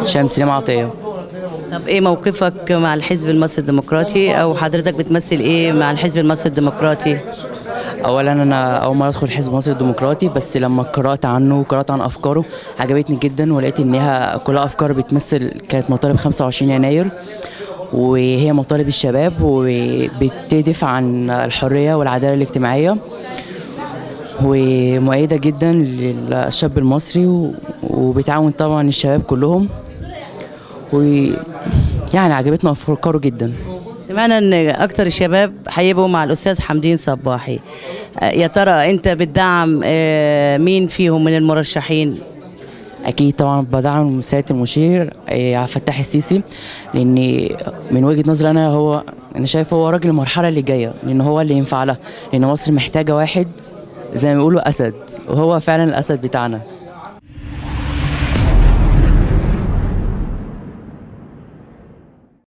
شام سليم عطيه طب ايه موقفك مع الحزب المصري الديمقراطي او حضرتك بتمثل ايه مع الحزب المصري الديمقراطي اولا انا اول مره ادخل حزب مصر الديمقراطي بس لما قرات عنه وقرات عن افكاره عجبتني جدا ولقيت انها كلها افكار بتمثل كانت مطالب 25 يناير وهي مطالب الشباب وبتدافع عن الحريه والعداله الاجتماعيه ومؤيده جدا للشاب المصري و- وبتعاون طبعا الشباب كلهم ويعني عجبتنا افكاره جدا سمعنا ان اكتر الشباب هيبقوا مع الاستاذ حمدين صباحي آه، يا ترى انت بتدعم آه، مين فيهم من المرشحين اكيد طبعا بدعم سياده المشير إيه، عبد الفتاح السيسي لان من وجهه نظري انا هو انا شايف هو راجل المرحله اللي جايه لان هو اللي ينفع لها لان مصر محتاجه واحد زي ما بيقولوا اسد وهو فعلا الاسد بتاعنا